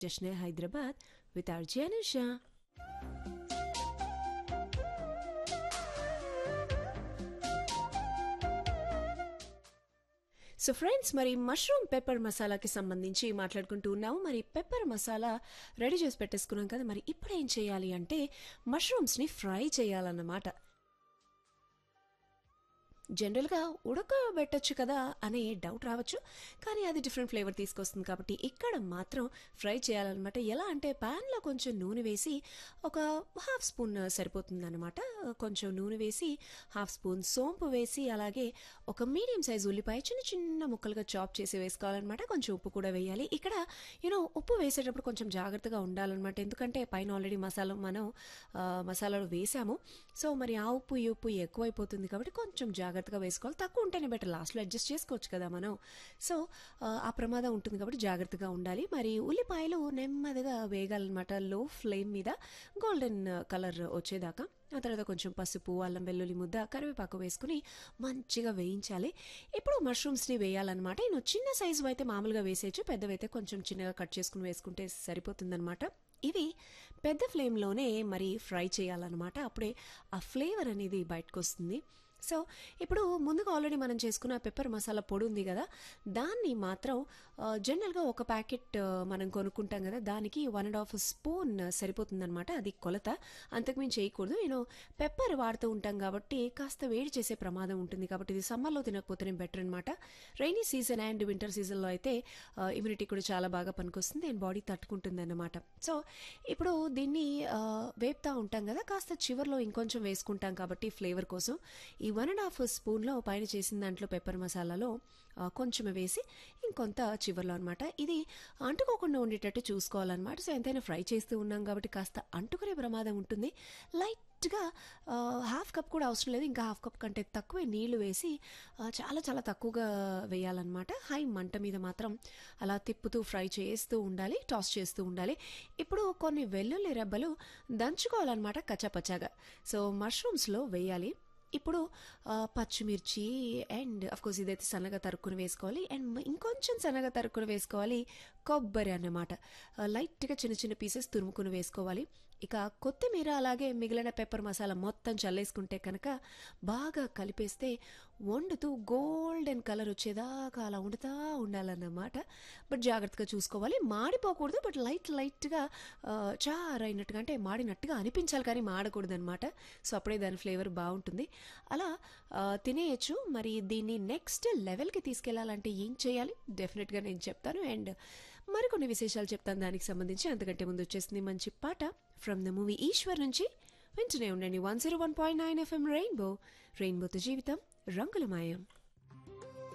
जश्न Hyderabad with RJ Anusha. So friends మరి mushroom pepper మసాలాకి సంబంధించి మాట్లాడుకుంటూ ఉన్నాము మరి పెప్పర్ మసాలా రెడీ చేసి పెట్టేసుకున్నాం కదా మరి ఇప్పుడు ఏం చేయాలి అంటే మష్రూమ్స్ని ఫ్రై చేయాలన్నమాట జనరల్గా ఉడకబెట్టచ్చు కదా అనే డౌట్ రావచ్చు కానీ అది డిఫరెంట్ ఫ్లేవర్ తీసుకొస్తుంది కాబట్టి ఇక్కడ మాత్రం ఫ్రై చేయాలన్నమాట ఎలా అంటే ప్యాన్లో కొంచెం నూనె వేసి ఒక హాఫ్ స్పూన్ సరిపోతుంది అనమాట కొంచెం నూనె వేసి హాఫ్ స్పూన్ సోంపు వేసి అలాగే ఒక మీడియం సైజ్ ఉల్లిపాయ చిన్న చిన్న ముక్కలుగా చాప్ చేసి వేసుకోవాలన్నమాట కొంచెం ఉప్పు కూడా వేయాలి ఇక్కడ యూనో ఉప్పు వేసేటప్పుడు కొంచెం జాగ్రత్తగా ఉండాలన్నమాట ఎందుకంటే పైన ఆల్రెడీ మసాలా మనం ఆ, మసాలాలు వేసాము సో మరి ఆ ఉప్పు ఈ ఉప్పు ఎక్కువైపోతుంది కాబట్టి కొంచెం జాగ్రత్తగా వేసుకోవాలి తక్కువ ఉంటేనే బెటర్ లాస్ట్లో అడ్జస్ట్ చేసుకోవచ్చు కదా మనం సో ఆ, ఆ ప్రమాదం ఉంటుంది కాబట్టి జాగ్రత్తగా ఉండాలి మరి ఉల్లిపాయలు నెమ్మదిగా వేగాలన్నమాట లో ఫ్లేమ్ మీద గోల్డెన్ కలర్ వచ్చేదాకా ఆ తర్వాత కొంచెం పసుపు అల్లం వెల్లుల్లి ముద్ద కరివేపాకు వేసుకుని మంచిగా వేయించాలి ఇప్పుడు మష్రూమ్స్ని వేయాలన్నమాట నేను చిన్న సైజు అయితే మామూలుగా వేసేయచ్చు పెద్దవైతే కొంచెం చిన్నగా కట్ చేసుకుని వేసుకుంటే సరిపోతుందన్నమాట ఇవి పెద్ద ఫ్లేమ్లోనే మరి ఫ్రై చేయాలన్నమాట అప్పుడే ఆ ఫ్లేవర్ అనేది బయటకు వస్తుంది సో ఇప్పుడు ముందుగా ఆల్రెడీ మనం చేసుకున్న పెప్పర్ మసాలా పొడి ఉంది కదా దాన్ని మాత్రం ఆ, జనరల్గా ఒక ప్యాకెట్ ఆ, మనం కొనుక్కుంటాం కదా దానికి వన్ అండ్ హాఫ్ స్పూన్ సరిపోతుందన్నమాట అది కొలత అంతకుమించి చేయకూడదు నేను పెప్పర్ వాడుతూ ఉంటాం కాబట్టి కాస్త వేడి చేసే ప్రమాదం ఉంటుంది కాబట్టి ఇది సమ్మర్లో తినకపోతేనే బెటర్ అనమాట రైనీ సీజన్ అండ్ వింటర్ సీజన్లో అయితే ఇమ్యూనిటీ కూడా చాలా బాగా పనికొస్తుంది అండ్ బాడీ తట్టుకుంటుంది అన్నమాట సో ఇప్పుడు దీన్ని ఆ, వేపుతా ఉంటాం కదా కాస్త చివర్లో ఇంకొంచెం వేసుకుంటాం కాబట్టి ఫ్లేవర్ కోసం ఈ వన్ అండ్ హాఫ్ స్పూన్లో పైన చేసిన దాంట్లో పెప్పర్ మసాలాలో ఆ, కొంచెం వేసి ఇంకొంత చివర్లో అనమాట ఇది అంటుకోకుండా ఉండేటట్టు చూసుకోవాలన్నమాట సో ఎంతైనా ఫ్రై చేస్తూ ఉన్నాం కాబట్టి కాస్త అంటుకునే ప్రమాదం ఉంటుంది లైట్ గా హాఫ్ కప్ కూడా అవసరం లేదు ఇంకా హాఫ్ కప్ కంటే తక్కువే నీళ్లు వేసి ఆ, చాలా చాలా తక్కువగా వేయాలన్నమాట హై మంట మీద మాత్రం అలా తిప్పుతూ ఫ్రై చేస్తూ ఉండాలి టాస్ చేస్తూ ఉండాలి ఇప్పుడు కొన్ని వెల్లుల్లి రెబ్బలు దంచుకోవాలన్నమాట కచ్చాపచ్చాగా సో మష్రూమ్స్లో వేయాలి ఇప్పుడు ఆ, పచ్చిమిర్చి అండ్ కోర్స్ ఇదైతే సన్నగా తరుక్కుని వేసుకోవాలి అండ్ ఇంకొంచెం సన్నగా తరుక్కుని వేసుకోవాలి కొబ్బరి అన్నమాట ఆ, లైట్గా చిన్న చిన్న పీసెస్ తురుముకుని వేసుకోవాలి ఇక కొత్తిమీర అలాగే మిగిలిన పెప్పర్ మసాలా మొత్తం చల్లేసుకుంటే కనుక బాగా కలిపేస్తే వండుతూ గోల్డెన్ కలర్ వచ్చేదాకా అలా వండుతూ ఉండాలన్నమాట బట్ జాగ్రత్తగా చూసుకోవాలి మాడిపోకూడదు బట్ లైట్ లైట్గా చారైనట్టుగా అంటే మాడినట్టుగా అనిపించాలి కానీ మాడకూడదు అనమాట సో అప్పుడే దాని ఫ్లేవర్ బాగుంటుంది అలా ఆ, తినేయచ్చు మరి దీన్ని నెక్స్ట్ లెవెల్కి తీసుకెళ్లాలంటే ఏం చేయాలి డెఫినెట్గా నేను చెప్తాను అండ్ మరికొన్ని విశేషాలు చెప్తాను దానికి సంబంధించి అంతకంటే ముందు వచ్చేసింది మంచి పాట ఫ్రమ్ ద మూవీ ఈశ్వర్ నుంచి వింటూనే ఉండండి one zero one point nine FM rainbow రెయిన్బోతో జీవితం రంగులమాయం